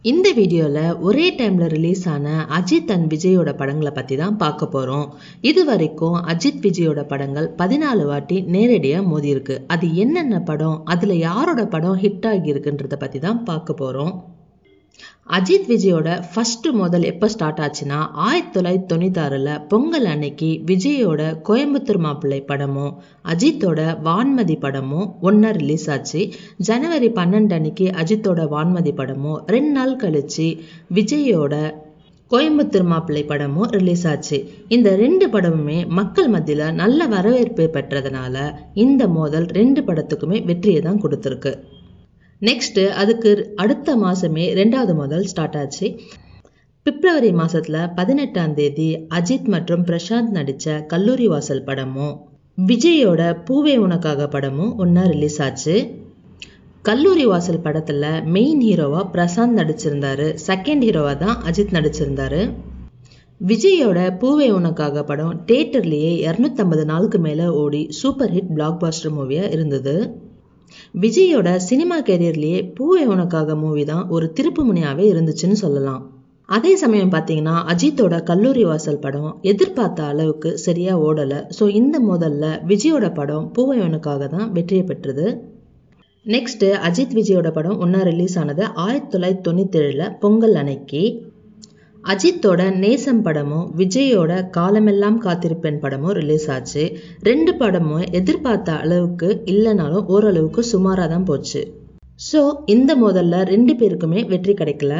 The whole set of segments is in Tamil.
இந்த வீடியோவில் ஒரே டைமில் ரிலீஸ் ஆன அஜித் அண்ட் விஜயோட படங்களை பற்றி தான் பார்க்க போகிறோம் இது வரைக்கும் அஜித் விஜயோட படங்கள் பதினாலு வாட்டி நேரடியாக மோதியிருக்கு அது என்னென்ன படம் அதில் யாரோட படம் ஹிட் ஆகியிருக்குன்றதை பற்றி தான் பார்க்க போகிறோம் அஜித் விஜயோட ஃபர்ஸ்ட் முதல் எப்போ ஸ்டார்ட் ஆச்சுன்னா ஆயிரத்தி தொள்ளாயிரத்தி தொண்ணூத்தாறில் பொங்கல் அன்னைக்கு விஜயோட கோயம்புத்தூர் மாப்பிள்ளை படமும் அஜித்தோட வான்மதி படமும் ஒன்றா ரிலீஸ் ஆச்சு ஜனவரி பன்னெண்டு அன்னைக்கு அஜித்தோட வான்மதி படமும் ரெண்டு நாள் கழிச்சு விஜயோட கோயம்புத்தூர் மாப்பிள்ளை படமும் ரிலீஸ் ஆச்சு இந்த ரெண்டு படமுமே மக்கள் மத்தியில் நல்ல வரவேற்பு பெற்றதுனால இந்த மோதல் ரெண்டு படத்துக்குமே வெற்றியை தான் கொடுத்துருக்கு நெக்ஸ்ட்டு அதுக்கு அடுத்த மாதமே ரெண்டாவது முதல் ஸ்டார்ட் ஆச்சு பிப்ரவரி மாதத்தில் பதினெட்டாம் தேதி அஜித் மற்றும் பிரசாந்த் நடித்த கல்லூரி வாசல் படமும் விஜயோட பூவே உனக்காக படமும் ஒன்றா ரிலீஸ் ஆச்சு கல்லூரி வாசல் படத்தில் மெயின் ஹீரோவாக பிரசாந்த் நடிச்சிருந்தாரு செகண்ட் ஹீரோவாக தான் அஜித் நடிச்சிருந்தாரு விஜயோட பூவே உனக்காக படம் தேட்டர்லேயே இரநூத்தம்பது நாளுக்கு மேலே ஓடி சூப்பர் ஹிட் பிளாக் பாஸ்டர் மூவியாக இருந்தது விஜயோட சினிமா கேரியர்லேயே பூவே உனக்காக மூவி தான் ஒரு திருப்பு முனையாகவே இருந்துச்சுன்னு சொல்லலாம் அதே சமயம் பார்த்தீங்கன்னா அஜித்தோட கல்லூரி வாசல் படம் எதிர்பார்த்த அளவுக்கு சரியாக ஓடலை ஸோ இந்த முதல்ல விஜயோட படம் பூவை உனக்காக தான் வெற்றியை பெற்றது நெக்ஸ்ட்டு அஜித் விஜயோட படம் ஒன்றா ரிலீஸ் ஆனது ஆயிரத்தி தொள்ளாயிரத்தி தொண்ணூத்தேழில் பொங்கல் அன்னைக்கு அஜித்தோட நேசம் படமும் விஜயோட காலமெல்லாம் காத்திருப்பேன் படமும் ரிலீஸ் ஆச்சு ரெண்டு படமும் எதிர்பார்த்த அளவுக்கு இல்லைனாலும் ஓரளவுக்கு சுமாராக தான் போச்சு ஸோ இந்த மோதலில் ரெண்டு பேருக்குமே வெற்றி கிடைக்கல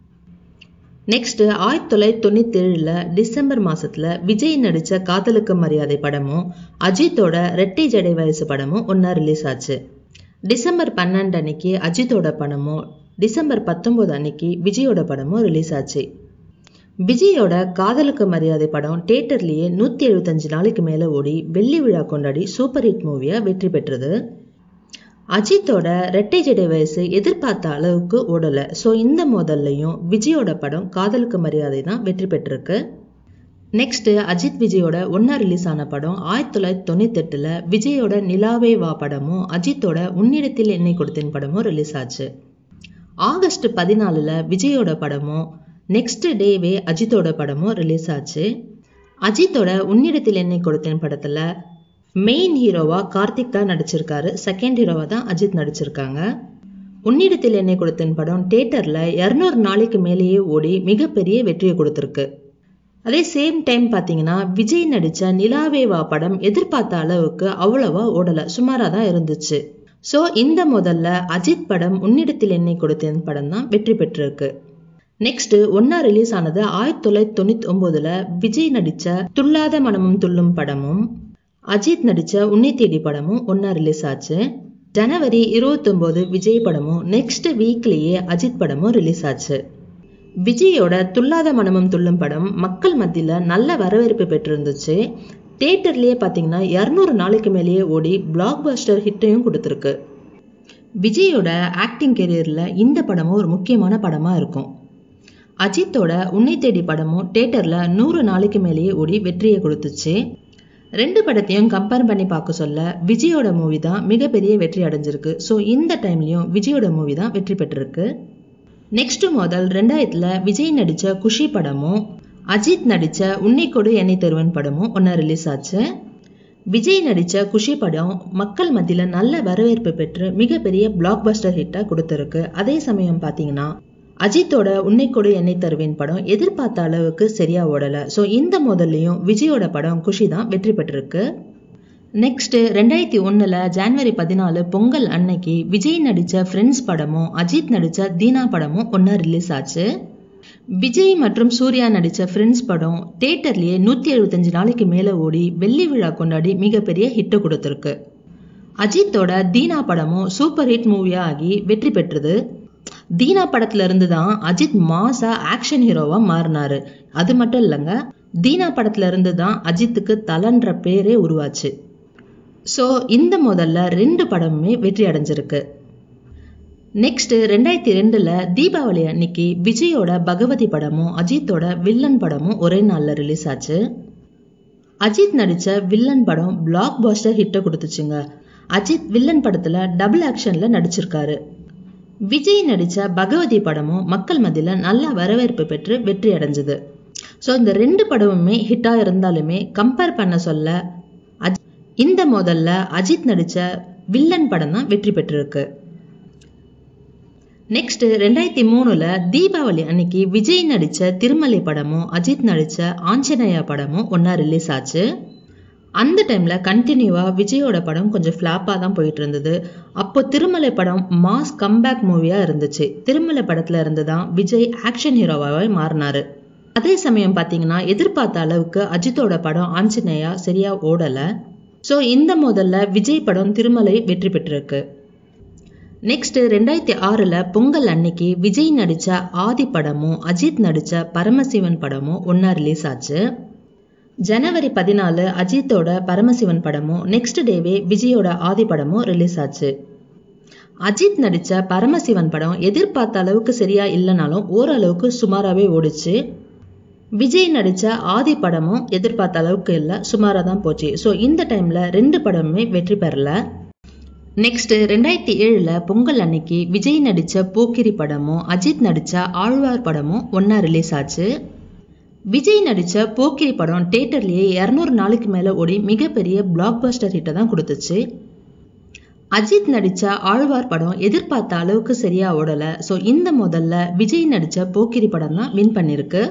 நெக்ஸ்ட்டு ஆயிரத்தி தொள்ளாயிரத்தி தொண்ணூற்றி ஏழில் டிசம்பர் மாதத்தில் விஜய் நடித்த காதலுக்கு மரியாதை படமும் அஜித்தோட ரெட்டை ஜடை வயசு படமும் ஒன்றா ரிலீஸ் ஆச்சு டிசம்பர் பன்னெண்டு அன்னைக்கு அஜித்தோட படமும் டிசம்பர் பத்தொம்போது அன்னைக்கு விஜயோட படமும் ரிலீஸ் ஆச்சு விஜயோட காதலுக்கு மரியாதை படம் தேட்டர்லேயே நூற்றி எழுபத்தஞ்சு நாளைக்கு மேலே ஓடி வெள்ளி விழா கொண்டாடி சூப்பர் ஹிட் மூவியாக வெற்றி பெற்றது அஜித்தோட ரெட்டை ஜடை வயசு எதிர்பார்த்த அளவுக்கு ஓடலை ஸோ இந்த மோதல்லையும் விஜயோட படம் காதலுக்கு மரியாதை தான் வெற்றி பெற்றிருக்கு நெக்ஸ்ட்டு அஜித் விஜயோட ஒன்றா ரிலீஸ் ஆன படம் ஆயிரத்தி தொள்ளாயிரத்தி தொண்ணூத்தெட்டில் விஜயோட நிலாவே வா படமும் அஜித்தோட உன்னிடத்தில் எண்ணெய் கொடுத்தேன் படமும் ரிலீஸ் ஆச்சு ஆகஸ்ட் பதினாலில் விஜயோட படமும் நெக்ஸ்ட் டேவே அஜித்தோட படமும் ரிலீஸ் ஆச்சு அஜித்தோட உன்னிடத்தில் என்னை கொடுத்தேன் படத்தில் மெயின் ஹீரோவாக கார்த்திக் தான் நடிச்சிருக்காரு செகண்ட் ஹீரோவாக தான் அஜித் நடிச்சிருக்காங்க உன்னிடத்தில் என்னை கொடுத்தேன் படம் தேட்டரில் இரநூறு நாளைக்கு மேலேயே ஓடி மிகப்பெரிய வெற்றியை கொடுத்துருக்கு அதே சேம் டைம் பார்த்தீங்கன்னா விஜய் நடித்த நிலாவேவா படம் எதிர்பார்த்த அளவுக்கு அவ்வளவா ஓடலை சுமாராக தான் இருந்துச்சு ஸோ இந்த முதல்ல அஜித் படம் உன்னிடத்தில் என்னை கொடுத்தேன் படம் தான் வெற்றி பெற்றிருக்கு நெக்ஸ்ட் ஒன்னா ரிலீஸ் ஆனது ஆயிரத்தி தொள்ளாயிரத்தி தொண்ணூத்தி ஒன்பதுல விஜய் நடிச்ச துள்ளாத மனமும் துள்ளும் படமும் அஜித் நடிச்ச உன்னை தேடி படமும் ஒன்னா ரிலீஸ் ஆச்சு ஜனவரி இருபத்தொம்போது விஜய் படமும் நெக்ஸ்ட் வீக்லேயே அஜித் படமும் ரிலீஸ் ஆச்சு விஜயோட துள்ளாத மனமும் துள்ளும் படம் மக்கள் மத்தியில் நல்ல வரவேற்பு பெற்றிருந்துச்சு தேட்டர்லேயே பார்த்தீங்கன்னா இரநூறு நாளைக்கு மேலேயே ஓடி பிளாக் பஸ்டர் ஹிட்டையும் கொடுத்துருக்கு விஜயோட ஆக்டிங் கெரியரில் இந்த படமும் ஒரு முக்கியமான படமாக இருக்கும் அஜித்தோட உன்னை தேடி படமும் தேட்டரில் நூறு நாளைக்கு மேலேயே ஓடி வெற்றியை கொடுத்துச்சு ரெண்டு படத்தையும் கம்பேர் பண்ணி பார்க்க சொல்ல விஜயோட மூவி தான் மிகப்பெரிய வெற்றி அடைஞ்சிருக்கு ஸோ இந்த டைம்லையும் விஜயோட மூவி தான் வெற்றி பெற்றிருக்கு நெக்ஸ்ட் முதல் ரெண்டாயிரத்தில் விஜய் நடித்த குஷி படமும் அஜித் நடித்த உன்னை கொடு என்னை தருவன் படமும் ஒன்றா ரிலீஸ் ஆச்சு விஜய் நடித்த குஷி படம் மக்கள் மத்தியில் நல்ல வரவேற்பு பெற்று மிகப்பெரிய பிளாக் பஸ்டர் ஹிட்டாக கொடுத்துருக்கு அதே சமயம் பார்த்தீங்கன்னா அஜித்தோட உன்னை கொடு என்னை தருவேன் படம் எதிர்பார்த்த அளவுக்கு சரியா ஓடல ஸோ இந்த முதல்லையும் விஜயோட படம் குஷி தான் வெற்றி பெற்றிருக்கு நெக்ஸ்ட் ரெண்டாயிரத்தி ஒன்றில் ஜான்வரி பதினாலு பொங்கல் அன்னைக்கு விஜய் நடித்த ஃப்ரெண்ட்ஸ் படமும் அஜித் நடித்த தீனா படமும் ஒன்றா ரிலீஸ் ஆச்சு விஜய் மற்றும் சூர்யா நடித்த ஃப்ரெண்ட்ஸ் படம் தேட்டர்லேயே நூற்றி எழுபத்தஞ்சு நாளைக்கு மேலே ஓடி வெள்ளி விழா கொண்டாடி மிகப்பெரிய ஹிட்டை கொடுத்துருக்கு அஜித்தோட தீனா படமும் சூப்பர் ஹிட் மூவியாக ஆகி வெற்றி பெற்றது தீனா படத்துல இருந்து தான் அஜித் மாசா ஆக்ஷன் ஹீரோவா மாறினாரு அது மட்டும் இல்லைங்க தீனா படத்துல இருந்து தான் அஜித்துக்கு தலன்ற பேரே உருவாச்சு ஸோ இந்த முதல்ல ரெண்டு படமுமே வெற்றி அடைஞ்சிருக்கு நெக்ஸ்ட் ரெண்டாயிரத்தி ரெண்டுல தீபாவளி அன்னைக்கு விஜயோட பகவதி படமும் அஜித்தோட வில்லன் படமும் ஒரே நாளில் ரிலீஸ் ஆச்சு அஜித் நடித்த வில்லன் படம் பிளாக் பாஸ்டர் ஹிட்டை கொடுத்துச்சுங்க அஜித் வில்லன் படத்தில் டபுள் ஆக்ஷனில் நடிச்சிருக்காரு விஜய் நடித்த பகவதி படமும் மக்கள் மத்தியில் நல்ல வரவேற்பு பெற்று வெற்றி அடைஞ்சது ஸோ இந்த ரெண்டு படமுமே ஹிட்டாக இருந்தாலுமே கம்பேர் பண்ண சொல்ல அஜ் இந்த மோதல்ல அஜித் நடித்த வில்லன் படம் தான் வெற்றி பெற்றிருக்கு நெக்ஸ்ட் ரெண்டாயிரத்தி மூணுல தீபாவளி அன்னைக்கு விஜய் நடித்த திருமலை படமும் அஜித் நடித்த ஆஞ்சநேயா படமும் ஒன்றா ரிலீஸ் ஆச்சு அந்த டைமில் கண்டினியூவாக விஜயோட படம் கொஞ்சம் ஃப்ளாப்பாக தான் போயிட்டு இருந்தது அப்போ திருமலை படம் மாஸ் கம்பேக் மூவியாக இருந்துச்சு திருமலை படத்தில் இருந்து தான் விஜய் ஆக்ஷன் ஹீரோவாகவே மாறினாரு அதே சமயம் பார்த்தீங்கன்னா எதிர்பார்த்த அளவுக்கு அஜித்தோட படம் ஆஞ்சநேயா சரியாக ஓடலை ஸோ இந்த முதல்ல விஜய் படம் திருமலை வெற்றி பெற்றிருக்கு நெக்ஸ்ட் ரெண்டாயிரத்தி ஆறில் பொங்கல் அன்னைக்கு விஜய் நடித்த ஆதி படமும் அஜித் நடித்த பரமசிவன் படமும் ஒன்றா ரிலீஸ் ஆச்சு ஜனவரி பதினாலு அஜித்தோட பரமசிவன் படமும் நெக்ஸ்ட் டேவே விஜயோட ஆதி படமும் ரிலீஸ் ஆச்சு அஜித் நடித்த பரமசிவன் படம் எதிர்பார்த்த அளவுக்கு சரியா இல்லைனாலும் ஓரளவுக்கு சுமாராகவே ஓடிச்சு விஜய் நடித்த ஆதி படமும் எதிர்பார்த்த அளவுக்கு இல்லை சுமாராக தான் போச்சு ஸோ இந்த டைமில் ரெண்டு படமுமே வெற்றி பெறல நெக்ஸ்ட் ரெண்டாயிரத்தி ஏழில் பொங்கல் அன்னைக்கு விஜய் நடித்த போக்கிரி படமும் அஜித் நடித்த ஆழ்வார் படமும் ஒன்றா ரிலீஸ் ஆச்சு விஜய் நடித்த போக்கிரி படம் தேட்டர்லேயே இரநூறு நாளுக்கு மேலே ஓடி மிகப்பெரிய பிளாக் பஸ்டர் ஹிட்டை தான் கொடுத்துச்சு அஜித் நடித்த ஆழ்வார் படம் எதிர்பார்த்த அளவுக்கு சரியா ஓடலை ஸோ இந்த முதல்ல விஜய் நடித்த போக்கிரி படம் தான் வின் பண்ணியிருக்கு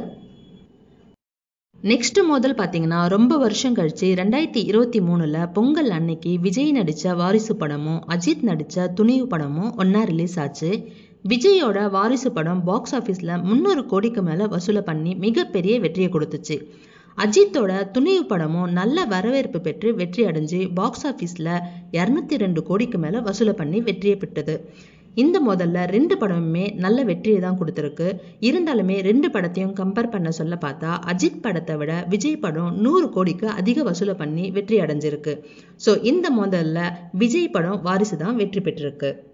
நெக்ஸ்ட் மோதல் பார்த்தீங்கன்னா ரொம்ப வருஷம் கழிச்சு ரெண்டாயிரத்தி இருபத்தி மூணுல பொங்கல் அன்னைக்கு விஜய் நடித்த வாரிசு படமும் அஜித் நடித்த துணிவு படமும் ஒன்றா ரிலீஸ் ஆச்சு விஜயோட வாரிசு படம் பாக்ஸ் ஆஃபீஸில் முந்நூறு கோடிக்கு மேலே வசூலை பண்ணி மிகப்பெரிய வெற்றியை கொடுத்துச்சு அஜித்தோட துணிவு படமும் நல்ல வரவேற்பு பெற்று வெற்றி அடைஞ்சு பாக்ஸ் ஆஃபீஸில் இரநூத்தி ரெண்டு கோடிக்கு மேலே வசூலை பண்ணி வெற்றியை பெற்றது இந்த முதல்ல ரெண்டு படமுமே நல்ல வெற்றியை தான் கொடுத்துருக்கு இருந்தாலுமே ரெண்டு படத்தையும் கம்பேர் பண்ண சொல்ல பார்த்தா அஜித் படத்தை விட விஜய் படம் நூறு கோடிக்கு அதிக வசூலை பண்ணி வெற்றி அடைஞ்சிருக்கு ஸோ இந்த முதல்ல விஜய் படம் வாரிசு தான் வெற்றி பெற்றிருக்கு